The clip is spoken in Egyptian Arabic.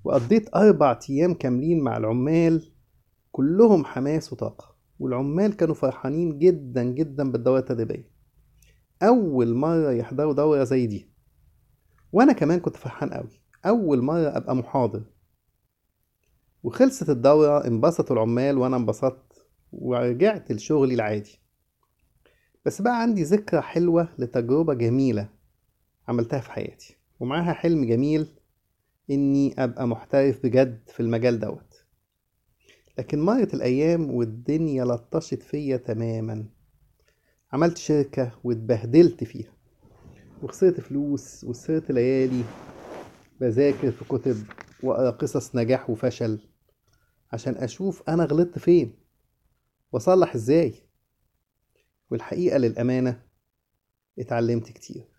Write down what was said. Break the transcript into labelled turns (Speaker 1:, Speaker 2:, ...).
Speaker 1: وقضيت أربع أيام كاملين مع العمال كلهم حماس وطاقة والعمال كانوا فرحانين جدا جدا بالدورة التدريبية أول مرة يحضروا دورة زي دي وأنا كمان كنت فرحان أوي أول مرة أبقى محاضر وخلصت الدورة انبسطوا العمال وأنا انبسطت ورجعت لشغلي العادي بس بقى عندي ذكرى حلوة لتجربة جميلة عملتها في حياتي ومعاها حلم جميل إني أبقى محترف بجد في المجال دوت لكن مرت الأيام والدنيا لطشت فيا تماما عملت شركة واتبهدلت فيها وخسرت فلوس وخسرت ليالي بذاكر في كتب وأقرأ قصص نجاح وفشل عشان أشوف أنا غلطت فين وأصلح إزاي والحقيقة للأمانة اتعلمت كتير